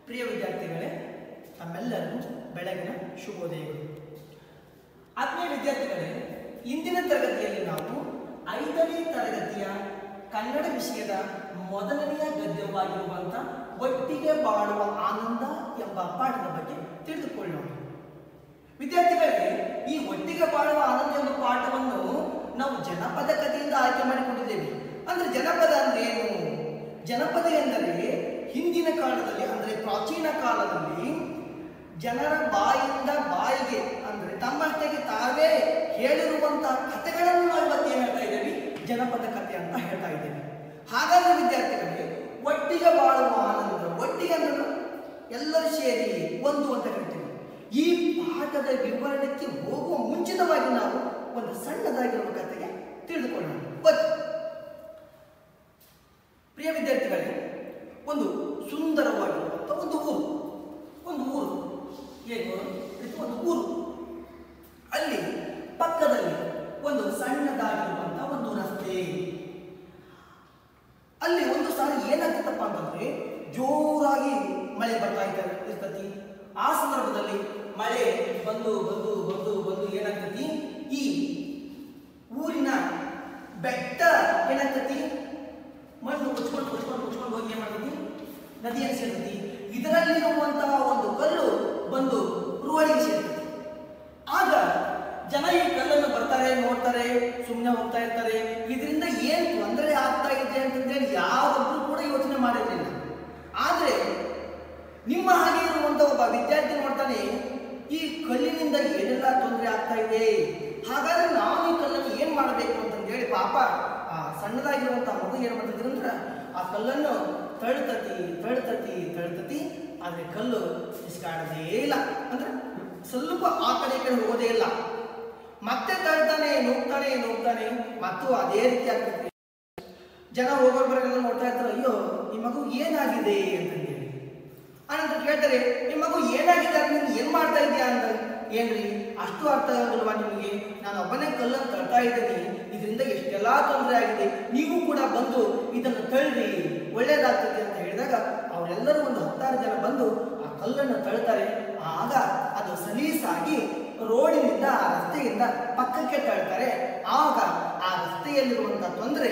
ಪ್ರಿಯ ವಿದ್ಯಾರ್ಥಿಗಳೇ ತಮ್ಮೆಲ್ಲರಿಗೂ ಬೆಳಗಿನ ಶುಭೋದಯಗಳು ಆತ್ಮೀಯ ವಿದ್ಯಾರ್ಥಿಗಳೇ ಇಂದಿನ ತರಗತಿಯಲ್ಲಿ ನಾವು ಐದನೇ ತರಗತಿಯ ಕನ್ನಡ ವಿಷಯದ ಮೊದಲನೆಯ ಗದ್ಯವಾಗಿರುವಂಥ ಒಟ್ಟಿಗೆ ಬಾಳುವ ಆನಂದ ಎಂಬ ಪಾಠದ ಬಗ್ಗೆ ತಿಳಿದುಕೊಳ್ಳೋಣ ವಿದ್ಯಾರ್ಥಿಗಳಿಗೆ ಈ ಒಟ್ಟಿಗೆ ಬಾಳುವ ಆನಂದ ಎಂಬ ಪಾಠವನ್ನು ನಾವು ಜನಪದ ಕಥೆಯಿಂದ ಆಯ್ಕೆ ಮಾಡಿಕೊಂಡಿದ್ದೇವೆ ಅಂದ್ರೆ ಜನಪದ ಅಂದ್ರೆ ಏನು ಜನಪದ ಎಂದರೆ ಹಿಂದಿನ ಕಾಲದಲ್ಲಿ ಅಂದ್ರೆ ಪ್ರಾಚೀನ ಕಾಲದಲ್ಲಿ ಜನರ ಬಾಯಿಂದ ಬಾಯಿಗೆ ಅಂದ್ರೆ ತಮ್ಮಷ್ಟಕ್ಕೆ ತಾವೇ ಹೇಳಿರುವಂತಹ ಕಥೆಗಳನ್ನು ನಾವು ಇವತ್ತು ಏನ್ ಹೇಳ್ತಾ ಇದ್ದೇವೆ ಜನಪದ ಕಥೆ ಅಂತ ಹೇಳ್ತಾ ಇದ್ದೇವೆ ಹಾಗಾದ್ರೆ ವಿದ್ಯಾರ್ಥಿಗಳಿಗೆ ಒಟ್ಟಿಗೆ ಬಾಳುವ ಆನಂದ ಒಟ್ಟಿಗೆ ಅಂದ್ರೆ ಎಲ್ಲರೂ ಸೇರಿ ಒಂದು ಅಂತ ಹೇಳ್ತೀವಿ ಈ ಪಾಠದ ವಿವರಣೆಗೆ ಹೋಗುವ ಮುಂಚಿತವಾಗಿ ನಾವು ಒಂದು ಸಣ್ಣದಾಗಿರುವ ಕಥೆಗೆ ತಿಳಿದುಕೊಳ್ಳೋಣ ಬನ್ನಿ. ಪ್ರಿಯ ವಿದ್ಯಾರ್ಥಿಗಳೇ ಒಂದು ಸುಂದರವಾಗಿರುವಂಥ ಒಂದು ಊರು ಒಂದು ಊರು ಏನು ಇದು ಒಂದು ಊರು ಅಲ್ಲಿ ಪಕ್ಕದಲ್ಲಿ ಒಂದು ಸಣ್ಣದಾಗಿರುವಂಥ ಒಂದು ರಸ್ತೆ ಅಲ್ಲಿ ಒಂದು ಸಾರಿ ಏನಾಗ್ತದಪ್ಪ ಅಂತಂದ್ರೆ ಜೋರಾಗಿ ಮಳೆ ಬರ್ತಾ ಇದ್ದಾರೆ ಇರ್ತತಿ ಆ ಸಂದರ್ಭದಲ್ಲಿ ಮಳೆ ಬಂದು ಬಂದು ಬಂದು ಬಂದು ಏನಾಗ್ತತಿ ಈ ಊರಿನ ಬೆಟ್ಟ ಏನಾಗ್ತತಿ ಮಣ್ಣು ಮುಚ್ಕೊಂಡು ಮುಚ್ಕೊಂಡು ಮುಚ್ಕೊಂಡು ಹೋಗಿ ಏನ್ ಮಾಡ್ತತಿ ನದಿಯನ್ನು ಸೇರ್ತತಿ ಇದರಲ್ಲಿರುವಂತಹ ಒಂದು ಕಲ್ಲು ಬಂದು ರೋಡಿಗೆ ಸೇರ್ತತಿ ಆಗ ಜನ ಈ ಕಲ್ಲನ್ನು ಬರ್ತಾರೆ ನೋಡ್ತಾರೆ ಸುಮ್ಮನೆ ಹೋಗ್ತಾ ಇರ್ತಾರೆ ಇದರಿಂದ ಏನ್ ತೊಂದರೆ ಆಗ್ತಾ ಇದೆ ಅಂತಂದೇಳಿ ಯಾರೊಬ್ರು ಕೂಡ ಯೋಚನೆ ಮಾಡಿರಲಿಲ್ಲ ಆದ್ರೆ ನಿಮ್ಮ ಹಾಗೆ ಇರುವಂತ ಒಬ್ಬ ವಿದ್ಯಾರ್ಥಿ ನೋಡ್ತಾನೆ ಈ ಕಲ್ಲಿನಿಂದ ಏನೆಲ್ಲ ತೊಂದರೆ ಆಗ್ತಾ ಇದೆ ಹಾಗಾದ್ರೆ ನಾವು ಈ ಕಲ್ಲನ್ನು ಏನ್ ಮಾಡಬೇಕು ಅಂತಂದೇಳಿ ಪಾಪ ಆ ಸಣ್ಣದಾಗಿರುವಂತ ಮಗು ಏನ್ ಮಾಡ್ತಿದ್ರು ಅಂದ್ರೆ ಆ ಕಲ್ಲನ್ನು ತಳ್ತತಿ ತಳ್ತತಿ ತಳ್ತತಿ ಆದ್ರೆ ಕಲ್ಲು ಇಸ್ಕಾಡದೇ ಇಲ್ಲ ಅಂದ್ರೆ ಸ್ವಲ್ಪ ಆ ಕಡೆ ಈ ಕಡೆ ಹೋಗೋದೇ ಇಲ್ಲ ಮತ್ತೆ ತಳ್ತಾನೆ ನುಗ್ತಾನೆ ನುಗ್ತಾನೆ ಮತ್ತು ಅದೇ ರೀತಿ ಆಗ್ತದೆ ಜನ ಹೋಗೋರ್ ಬರೋರೆಲ್ಲ ನೋಡ್ತಾ ಇರ್ತಾರೆ ಅಯ್ಯೋ ಈ ಮಗು ಏನಾಗಿದೆ ಅಂತಂದೇಳಿ ಆನಂತರ ಕೇಳ್ತಾರೆ ನಿಮ್ಮ ಮಗು ಏನಾಗಿದೆ ಅಂತ ನೀನು ಏನ್ ಮಾಡ್ತಾ ಇದೀಯಾ ಅಂತ ಏನ್ರಿ ಅಷ್ಟು ಅರ್ಥ ಆಗಲ್ವಾ ನಿಮಗೆ ನಾನು ಒಬ್ಬನೇ ಕಲ್ಲನ್ನು ತಳ್ತಾ ಇದ್ದೀನಿ ಇದರಿಂದ ಎಷ್ಟೆಲ್ಲಾ ತೊಂದರೆ ಆಗಿದೆ ನೀವು ಕೂಡ ಬಂದು ಇದನ್ನು ತಳ್ಳಿ ಒಳ್ಳೇದಾಗ್ತದೆ ಅಂತ ಹೇಳಿದಾಗ ಅವರೆಲ್ಲರೂ ಒಂದು ಹತ್ತಾರು ಜನ ಬಂದು ಆ ಕಲ್ಲನ್ನು ತಳ್ತಾರೆ ಆಗ ಅದು ಸಲೀಸಾಗಿ ರೋಡಿನಿಂದ ಆ ರಸ್ತೆಯಿಂದ ಪಕ್ಕಕ್ಕೆ ತಳ್ತಾರೆ ಆಗ ಆ ರಸ್ತೆಯಲ್ಲಿರುವಂತಹ ತೊಂದರೆ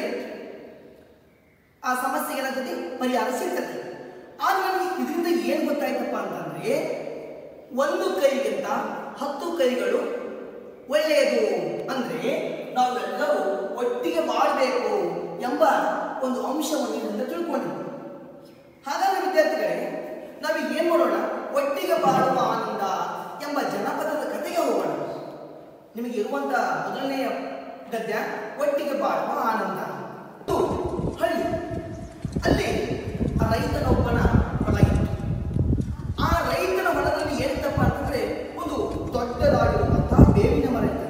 ಆ ಸಮಸ್ಯೆ ಏನಾಗ್ತದೆ ಪರಿಹಾರ ಸಿಗ್ತದೆ ಆದ್ರೆ ನಮಗೆ ಇದರಿಂದ ಏನ್ ಗೊತ್ತಾಯ್ತಪ್ಪ ಅಂತಂದ್ರೆ ಒಂದು ಕೈಗಿಂತ ಹತ್ತು ಕೈಗಳು ಒಳ್ಳೆಯದು ಅಂದ್ರೆ ನಾವೆಲ್ಲರೂ ಒಟ್ಟಿಗೆ ಬಾಳ್ಬೇಕು ಎಂಬ ಒಂದು ಅಂಶವನ್ನು ಇದರಿಂದ ತಿಳ್ಕೊಂಡಿದ್ವಿ ಹಾಗಾದ್ರೆ ವಿದ್ಯಾರ್ಥಿಗಳೇ ನಾವೀಗ ಏನ್ ಮಾಡೋಣ ಒಟ್ಟಿಗೆ ಬಾಳುವ ಆನಂದ ಎಂಬ ಜನಪದದ ಕಥೆಗೆ ಹೋಗೋಣ ನಿಮಗೆ ಇರುವಂತ ಮೊದಲನೆಯ ಗದ್ಯ ಒಟ್ಟಿಗೆ ಬಾಳುವ ಆನಂದ ಇದು ಹಳ್ಳಿ ಅಲ್ಲಿ ಆ ರೈತನೊಬ್ಬನ ಹೊಲ ಇತ್ತು ಆ ರೈತನ ಹೊಲದಲ್ಲಿ ಏನಿತ್ತಪ್ಪ ಅಂತಂದ್ರೆ ಒಂದು ದೊಡ್ಡದಾಗಿರುವಂತಹ ಬೇವಿನ ಮರ ಇತ್ತು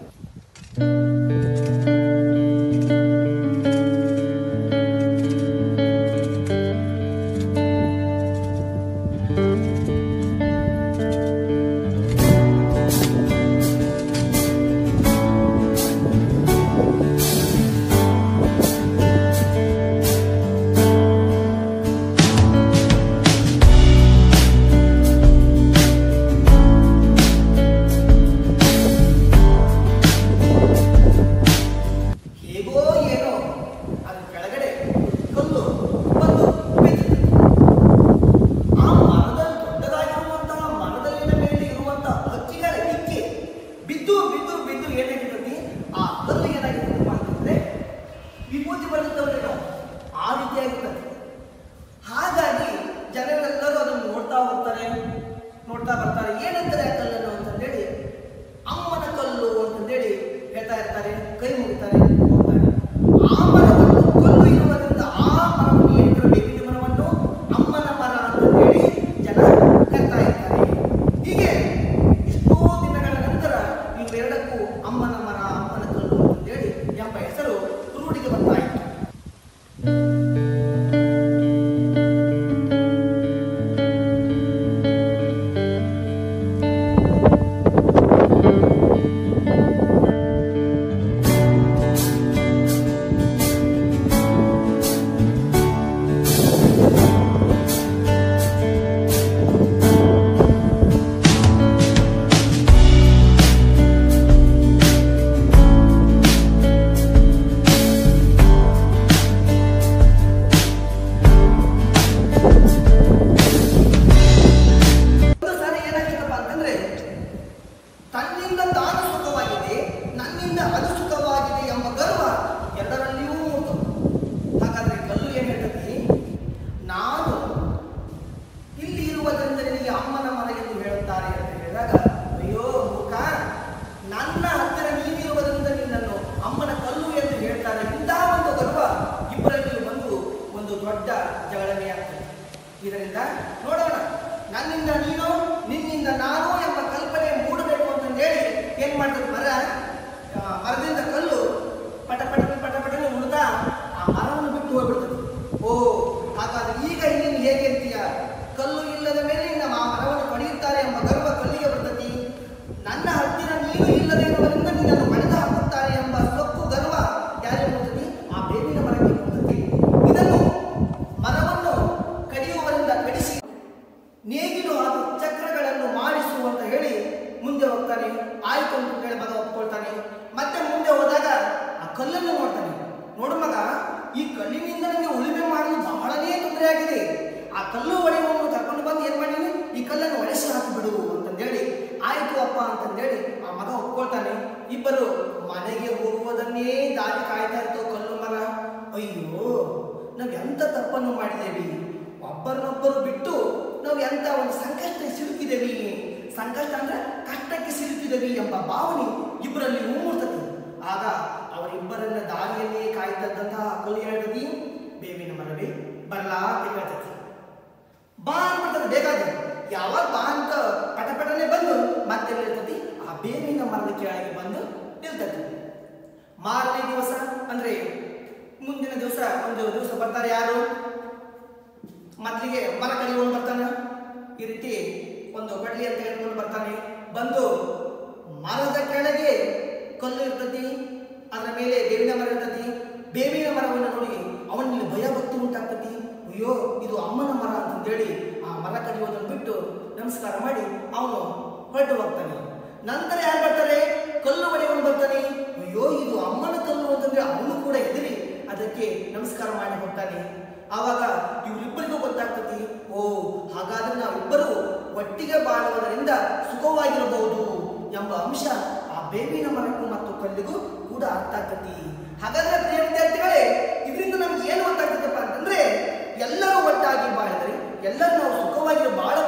ಹೇಗೋ ಏನೋ ಅದ್ರ ಕೆಳಗಡೆ ಕಲ್ಲು ಬಂದು ಬಿದ್ದಿದೆ ಆ ಮರದ ದೊಡ್ಡದಾಗಿರುವಂತಹ ಮರದಲ್ಲಿನ ಮೇಲೆ ಇರುವಂತಹ ಹಕ್ಕಿಗಳ ಇಕ್ಕಿ ಬಿದ್ದು ಬಿದ್ದು ಬಿದ್ದು ಏನಾಗಿರ್ತದೆ ಆ ಕಲ್ಲು ಏನಾಗಿರ್ತದಪ್ಪ ಅಂತಂದ್ರೆ ವಿಭೂತಿ ಬರುತ್ತವ್ರೆ ನಾವು ಆ ರೀತಿಯಾಗಿರ್ತದೆ ಹಾಗಾಗಿ ಜನರೆಲ್ಲರೂ ಅದನ್ನು ನೋಡ್ತಾ ಹೋಗ್ತಾರೆ ನೋಡ್ತಾ ಬರ್ತಾರೆ ಏನಂತಾರೆ ಆ ಕಲ್ಲನ್ನು ಅಂತಂದೇಳಿ ಅಮ್ಮನ ಕಲ್ಲು ಅಂತಂದೇಳಿ ಹೇಳ್ತಾ ಇರ್ತಾರೆ ಕೈ ಮುಗಿತಾರೆ ಹೋಗ್ತಾರೆ ಆ ಮರವನ್ನು ಕಲ್ಲು ಇರುವುದರಿಂದ ಆ ಮರವನ್ನು ಏನಿದ್ರು ಬೇವಿನ ಮರವನ್ನು ಅಮ್ಮನ ಮರ ಅಂತಂದೇಳಿ ಜನ ಕರಿತಾ ಇರ್ತಾರೆ ಹೀಗೆ ಎಷ್ಟೋ ದಿನಗಳ ನಂತರ ಇವೆರಡಕ್ಕೂ ಅಮ್ಮನ ಮರ ಅಮ್ಮನ ಕಲ್ಲು ಅಂತಂದೇಳಿ ಎಂಬ ಹೆಸರು ರೂಢಿಗೆ ಬರ್ತಾ ಇತ್ತು ಇದರಿಂದ ನೋಡೋಣ ನನ್ನಿಂದ ನೀನು ನಿನ್ನಿಂದ ನಾನು ಎಂಬ ಕಲ್ಪನೆ ಮೂಡಬೇಕು ಅಂತಂದೇಳಿ ಏನ್ ಮಾಡ್ತದೆ ಮರ ಆ, ಮರದಿಂದ ಕಲ್ಲು ಪಟ ಪಟ ಪಟ ಪಟನೆ ಉಳಿದ ಆ ಮರವನ್ನು ಬಿಟ್ಟು ಹೋಗ್ಬಿಡ್ತದೆ ಓ ಹಾಗಾದ್ರೆ ಈಗ ನೀನು ಹೇಗೆ ಅಂತೀಯ ಕಲ್ಲು ಇಲ್ಲದ ಮೇಲೆ ನಮ್ಮ ಆ ಮರವನ್ನು ಕಡಿಯುತ್ತಾರೆ ಎಂಬ ಗರ್ವ ಕಲ್ಲಿಗೆ ಬರ್ತತಿ ನನ್ನ ಹತ್ತಿರ ನೀನು ಇಲ್ಲದೆ ಇರುವುದರಿಂದ ನಿನ್ನನ್ನು ಮಳೆದು ಹಾಕುತ್ತಾರೆ ಎಂಬ ಸೊಕ್ಕು ಗರ್ವ ಯಾರಿಗೆ ಬರ್ತದೆ ಆ ಬೇವಿನ ಮರಕ್ಕೆ ಬರ್ತದೆ ಇದನ್ನು ಮರವನ್ನು ಕಡಿಯುವವರಿಂದ ಕಡಿಸಿ ನೇಗಿಲು ಹಾಗೂ ಚಕ್ರಗಳನ್ನು ಮಾಡಿಸು ಅಂತ ಹೇಳಿ ಮುಂದೆ ಹೋಗ್ತಾನೆ ಆಯ್ತು ಅಂತ ಹೇಳಿ ಮಗ ಒಪ್ಕೊಳ್ತಾನೆ ಮತ್ತೆ ಮುಂದೆ ಹೋದಾಗ ಆ ಕಲ್ಲನ್ನು ನೋಡ್ತಾನೆ ನೋಡು ಮಗ ಈ ಕಲ್ಲಿನಿಂದ ನನಗೆ ಉಳುಮೆ ಮಾಡಲು ಬಹಳನೇ ತೊಂದರೆ ಆಗಿದೆ ಆ ಕಲ್ಲು ಒಡೆಯುವವನ್ನು ಕರ್ಕೊಂಡು ಬಂದು ಏನ್ ಮಾಡೀನಿ ಈ ಕಲ್ಲನ್ನು ಒಡೆಸಿ ಹಾಕಿಬಿಡು ಅಂತಂದೇಳಿ ಆಯ್ತು ಅಪ್ಪ ಅಂತಂದೇಳಿ ಆ ಮಗ ಒಪ್ಕೊಳ್ತಾನೆ ಇಬ್ಬರು ಮನೆಗೆ ಹೋಗುವುದನ್ನೇ ದಾರಿ ಕಾಯ್ತಾ ಇರ್ತೋ ಕಲ್ಲು ಮರ ಅಯ್ಯೋ ನಾವ್ ಎಂತ ತಪ್ಪನ್ನು ಮಾಡಿದ್ದೇವೆ ಒಬ್ಬರನ್ನೊಬ್ಬರು ಬಿಟ್ಟು ನಾವು ಎಂತ ಒಂದು ಸಂಕಷ್ಟ ಸಿಲುಕಿದ್ದೇವೆ ಸಂಕಷ್ಟ ಅಂದ್ರೆ ಕಷ್ಟಕ್ಕೆ ಸಿಲುಕಿದ್ದೇವೆ ಎಂಬ ಭಾವನೆ ಇಬ್ಬರಲ್ಲಿ ಮೂಡ್ತದೆ ಆಗ ಅವರಿಬ್ಬರನ್ನ ದಾರಿಯಲ್ಲೇ ಕಾಯ್ತದ್ದಂತಹ ಕಲ್ಲು ಹೇಳ್ತದೆ ಬೇವಿನ ಮರವೇ ಬರಲಾ ಅಂತ ಹೇಳ್ತದೆ ಬಾ ಅಂದ್ಬಿಡ್ತದೆ ಬೇಕಾದ ಯಾವಾಗ ಬಾ ಅಂತ ಪಟಪಟನೆ ಬಂದು ಮತ್ತೆ ಇರ್ತತಿ ಆ ಬೇವಿನ ಮರದ ಕೆಳಗೆ ಬಂದು ನಿಲ್ತದೆ ಮಾರನೇ ದಿವಸ ಅಂದ್ರೆ ಮುಂದಿನ ದಿವಸ ಒಂದು ದಿವಸ ಬರ್ತಾರೆ ಯಾರು ಮೊದಲಿಗೆ ಮರ ಕಡಿಕೊಂಡು ಬರ್ತಾನೆ ಈ ರೀತಿ ಒಂದು ಬಡ್ಲಿ ಅಂತ ಹೇಳ್ಕೊಂಡು ಬರ್ತಾನೆ ಬಂದು ಮರದ ಕೆಳಗೆ ಕಲ್ಲು ಇರ್ತತಿ ಅದರ ಮೇಲೆ ಬೇವಿನ ಮರ ಇರ್ತತಿ ಬೇವಿನ ಮರವನ್ನು ನೋಡಿ ಅವನಲ್ಲಿ ಭಯ ಭಕ್ತಿ ಉಂಟಾಗ್ತತಿ ಅಯ್ಯೋ ಇದು ಅಮ್ಮನ ಮರ ಅಂತಂದೇಳಿ ಆ ಮರ ಕಡಿಯೋದನ್ನು ಬಿಟ್ಟು ನಮಸ್ಕಾರ ಮಾಡಿ ಅವನು ಹೊರಟು ಹೋಗ್ತಾನೆ ನಂತರ ಯಾರು ಬರ್ತಾರೆ ಕಲ್ಲು ಹೊಡೆಯವನು ಬರ್ತಾನೆ ಅಯ್ಯೋ ಇದು ಅಮ್ಮನ ಕಲ್ಲು ಅಂತಂದ್ರೆ ಅವನು ಕೂಡ ಹೆದರಿ ಅದಕ್ಕೆ ನಮಸ್ಕಾರ ಮಾಡಿ ಹೋಗ್ತಾನೆ ಆವಾಗ ಇವರಿಬ್ಬರಿಗೂ ಗೊತ್ತಾಗ್ತತಿ ಓ ಹಾಗಾದ್ರೆ ನಾವಿಬ್ಬರು ಒಟ್ಟಿಗೆ ಬಾಳುವುದರಿಂದ ಸುಖವಾಗಿರಬಹುದು ಎಂಬ ಅಂಶ ಆ ಬೇವಿನ ಮರಕ್ಕೂ ಮತ್ತು ಕಲ್ಲಿಗೂ ಕೂಡ ಅರ್ಥ ಆಗ್ತತಿ ಹಾಗಾದ್ರೆ ಪ್ರಿಯ ವಿದ್ಯಾರ್ಥಿಗಳೇ ಇದರಿಂದ ನಮ್ಗೆ ಏನು ಗೊತ್ತಾಗ್ತದಪ್ಪ ಅಂತಂದ್ರೆ ಎಲ್ಲರೂ ಒಟ್ಟಾಗಿ ಬಾಳಿದರೆ ಎಲ್ಲರೂ ನಾವು ಸುಖವಾಗಿ ಬಾಳ